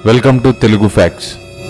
welcome to Telugu facts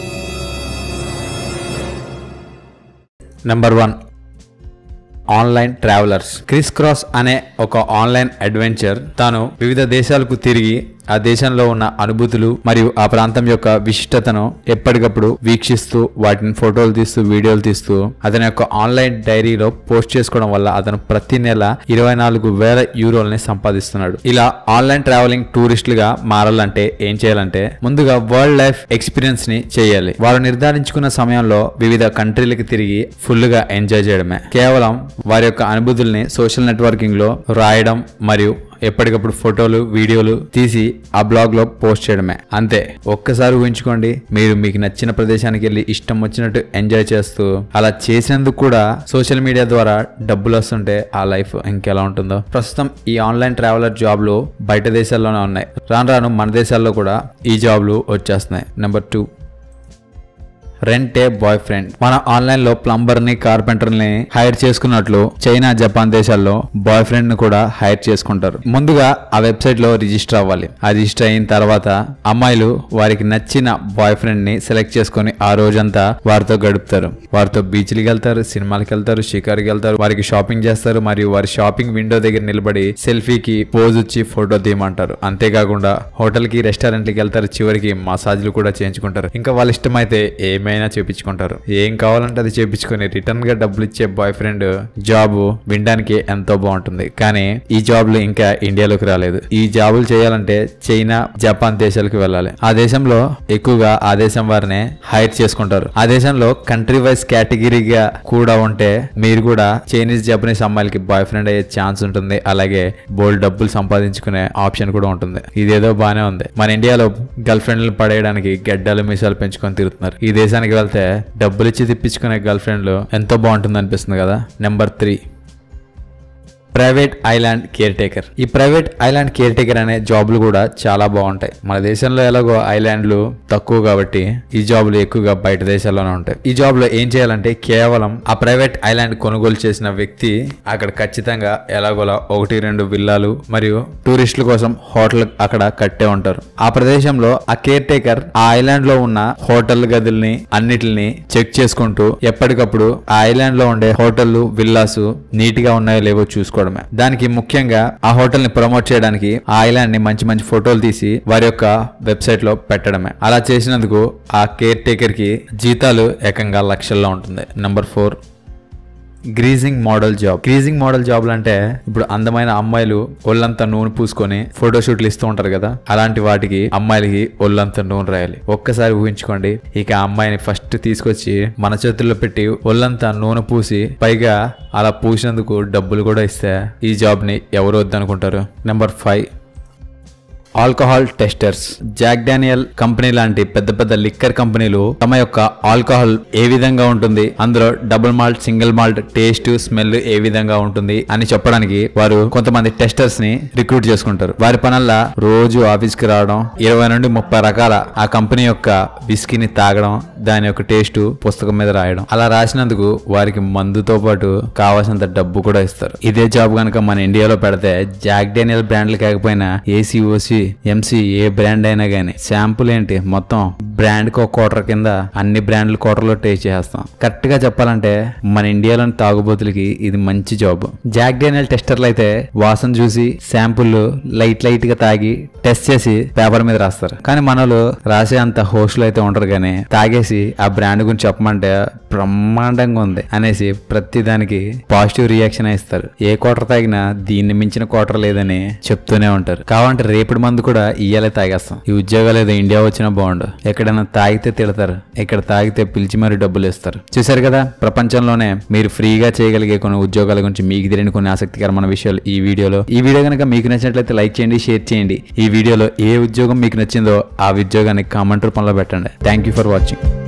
number one online travelers criss cross అనే ఒక online adventure తాను వివిధ దేశాలకు తిరిగి ఆ దేశంలో ఉన్న అనుభూతులు మరియు ఆ ప్రాంతం యొక్క విశిష్టతను ఎప్పటికప్పుడు వీక్షిస్తూ వాటిని ఫోటోలు తీస్తూ వీడియోలు తీస్తూ అతని యొక్క ఆన్లైన్ డైరీలో పోస్ట్ చేసుకోవడం వల్ల అతను ప్రతి నెల ఇరవై నాలుగు వేల యూరోల్ని సంపాదిస్తున్నాడు ఇలా ఆన్లైన్ ట్రావెలింగ్ టూరిస్టులుగా మారాలంటే ఏం చేయాలంటే ముందుగా వరల్డ్ లైఫ్ ఎక్స్పీరియన్స్ ని చేయాలి వారు నిర్ధారించుకున్న సమయంలో వివిధ కంట్రీలకు తిరిగి ఫుల్ గా ఎంజాయ్ చేయడమే కేవలం వారి యొక్క అనుభూతుల్ని సోషల్ నెట్వర్కింగ్ లో రాయడం మరియు ఎప్పటికప్పుడు ఫోటోలు వీడియోలు తీసి ఆ బ్లాగ్ లో పోస్ట్ చేయడమే అంతే ఒక్కసారి ఊహించుకోండి మీరు మీకు నచ్చిన ప్రదేశానికి వెళ్ళి ఇష్టం వచ్చినట్టు ఎంజాయ్ చేస్తూ అలా చేసినందుకు కూడా సోషల్ మీడియా ద్వారా డబ్బులు వస్తుంటే ఆ లైఫ్ ఇంకెలా ఉంటుందో ప్రస్తుతం ఈ ఆన్లైన్ ట్రావెలర్ జాబ్లు బయట దేశాల్లోనే ఉన్నాయి రాను రాను మన దేశాల్లో కూడా ఈ జాబ్లు వచ్చేస్తున్నాయి number two rent a boyfriend మన ఆన్లైన్ లో ప్లంబర్ ని కార్పెంటర్ ని హైర్ చేసుకున్నట్లు చైనా జపాన్ దేశాల్లో బాయ్ ఫ్రెండ్ ని కూడా హైర్ చేసుకుంటారు ముందుగా ఆ వెబ్సైట్ లో రిజిస్టర్ అవ్వాలి ఆ రిజిస్టర్ అయిన తర్వాత అమ్మాయిలు వారికి నచ్చిన బాయ్ ఫ్రెండ్ ని సెలెక్ట్ చేసుకొని ఆ రోజంతా వారితో గడుపుతారు వారితో బీచ్లకి వెళ్తారు సినిమాలకు వెళ్తారు షికార్కి వెళ్తారు వారికి షాపింగ్ చేస్తారు మరియు వారి షాపింగ్ విండో దగ్గర నిలబడి సెల్ఫీకి పోజ్ ఇచ్చి ఫోటో తీయమంటారు అంతేకాకుండా హోటల్ కి రెస్టారెంట్ కి వెళ్తారు చివరికి మసాజ్లు కూడా చేయించుకుంటారు ఇంకా వాళ్ళ ఇష్టమైతే ఏమైనా చేపించుకుంటారు ఏం కావాలంటే అది చేపించుకొని రిటర్న్ గా డబ్బులు ఇచ్చే బాయ్ ఫ్రెండ్ జాబ్ వినడానికి ఎంతో బాగుంటుంది కానీ ఈ జాబ్లు ఇంకా ఇండియాలోకి రాలేదు ఈ జాబులు చేయాలంటే చైనా జపాన్ దేశాలకు వెళ్ళాలి ఆ దేశంలో ఎక్కువగా ఆ దేశం వారినే హైర్ చేసుకుంటారు ఆ దేశంలో కంట్రీ వైజ్ కేటగిరీగా కూడా ఉంటే మీరు కూడా చైనీస్ జపనీస్ అమ్మాయిలకి బాయ్ ఫ్రెండ్ అయ్యే ఛాన్స్ ఉంటుంది అలాగే బోల్డ్ డబ్బులు సంపాదించుకునే ఆప్షన్ కూడా ఉంటుంది ఇదేదో బానే ఉంది మన ఇండియాలో గర్ల్ ఫ్రెండ్లు పడేయడానికి గడ్డలు మీసాలు పెంచుకొని తిరుగుతున్నారు ఈ దేశానికి వెళ్తే డబ్బులు ఇచ్చి తిప్పించుకునే గర్ల్ ఫ్రెండ్లు ఎంతో బాగుంటుంది అనిపిస్తుంది కదా number three private island caretaker ఈ ప్రైవేట్ ఐలాండ్ కేర్ టేకర్ అనే జాబ్లు కూడా చాలా బాగుంటాయి మన దేశంలో ఎలాగో ఐలాండ్లు తక్కువ కాబట్టి ఈ జాబ్లు ఎక్కువగా బయట దేశాల్లోనే ఉంటాయి ఈ జాబ్ లో ఏం చేయాలంటే కేవలం ఆ ప్రైవేట్ ఐలాండ్ కొనుగోలు చేసిన వ్యక్తి అక్కడ ఖచ్చితంగా ఎలాగోలా ఒకటి రెండు విల్లాలు మరియు టూరిస్టుల కోసం హోటల్ అక్కడ కట్టే ఉంటారు ఆ ప్రదేశంలో ఆ కేర్ టేకర్ ఆ ఐలాండ్ లో ఉన్న హోటల్ గదుల్ని అన్నిటిని చెక్ చేసుకుంటూ ఎప్పటికప్పుడు ఆ ఐలాండ్ లో ఉండే హోటళ్లు విల్లాస్ నీట్ గా ఉన్నాయో లేవో చూసుకోవడమే దానికి ముఖ్యంగా ఆ హోటల్ ని ప్రమోట్ చేయడానికి ఆ ఐలాండ్ ని మంచి మంచి ఫోటోలు తీసి వారి యొక్క వెబ్సైట్ లో పెట్టడమే అలా చేసినందుకు ఆ కేర్ టేకర్ కి జీతాలు ఏకంగా లక్షల్లో ఉంటుంది number four greasing model job greasing model జాబ్లు అంటే ఇప్పుడు అందమైన అమ్మాయిలు ఒళ్ళంతా నూనె పూసుకొని ఫోటోషూట్లు ఇస్తూ ఉంటారు కదా అలాంటి వాటికి అమ్మాయిలకి ఒళ్ళంతా నూనె రాయాలి ఒక్కసారి ఊహించుకోండి ఇక ఆ అమ్మాయిని ఫస్ట్ తీసుకొచ్చి మన చేతుల్లో పెట్టి ఒళ్ళంతా నూనె పూసి పైగా అలా పూసినందుకు డబ్బులు కూడా ఇస్తే ఈ జాబ్ ని ఎవరు వద్దనుకుంటారు number five alcohol testers Jack Daniel company లాంటి పెద్ద పెద్ద లిక్కర్ కంపెనీలు తమ యొక్క ఆల్కహాల్ ఏ విధంగా ఉంటుంది అందులో double malt single malt taste smell ఏ విధంగా ఉంటుంది అని చెప్పడానికి వారు కొంతమంది టెస్టర్స్ ని రిక్రూట్ చేసుకుంటారు వారి పనల్లా రోజు ఆఫీస్ కి రావడం ఇరవై నుండి ముప్పై రకాల ఆ కంపెనీ యొక్క విస్కీని తాగడం దాని యొక్క టేస్ట్ పుస్తకం మీద రాయడం అలా రాసినందుకు వారికి మందుతో పాటు కావాల్సినంత డబ్బు కూడా ఇస్తారు ఇదే జాబ్ కనుక మన ఇండియాలో పెడితే జాక్ డానియల్ బ్రాండ్లు కాకపోయినా ఏసీ ఓసీ ఎంసీ ఏ బ్రాండ్ అయినా గానీ శాంపుల్ ఏంటి మొత్తం బ్రాండ్ కి ఒక కోటర్ కింద అన్ని బ్రాండ్ల కోటర్లో టేస్ట్ చేస్తాం కరెక్ట్ గా చెప్పాలంటే మన ఇండియాలోని తాగుబోతులకి ఇది మంచి జాబ్ జాక్ డానియల్ టెస్టర్లు అయితే వాసన చూసి శాంపుల్ లైట్ లైట్ గా తాగి టెస్ట్ చేసి పేపర్ మీద రాస్తారు కానీ మనలో రాసే అంత హోస్టులు అయితే ఉండరు కానీ తాగేసి ఆ బ్రాండ్ గురించి చెప్పమంటే బ్రహ్మాండంగా ఉంది అనేసి ప్రతి దానికి పాజిటివ్ రియాక్షన్ ఇస్తారు ఏ కోటర్ తాగినా దీన్ని మించిన కోటర్ లేదని చెప్తూనే ఉంటారు కావాలంటే రేపటి మందు కూడా ఇయ్యాలే తాగేస్తాం ఈ ఉద్యోగాలు ఏదో ఇండియా వచ్చినా బాగుండు ఎక్కడైనా తాగితే తిడతారు ఇక్కడ తాగితే పిలిచి మరి డబ్బులు ఇస్తారు చూసారు కదా ప్రపంచంలోనే మీరు ఫ్రీగా చేయగలిగే కొన్ని ఉద్యోగాల గురించి మీకు తెలియని కొన్ని ఆసక్తికరమైన విషయాలు ఈ వీడియోలో ఈ వీడియో కనుక మీకు నచ్చినట్లయితే లైక్ చేయండి షేర్ చేయండి ఈ వీడియోలో ఏ ఉద్యోగం మీకు నచ్చిందో ఆ ఉద్యోగాన్ని కామెంట్ రూపంలో పెట్టండి థ్యాంక్ యూ ఫర్ వాచింగ్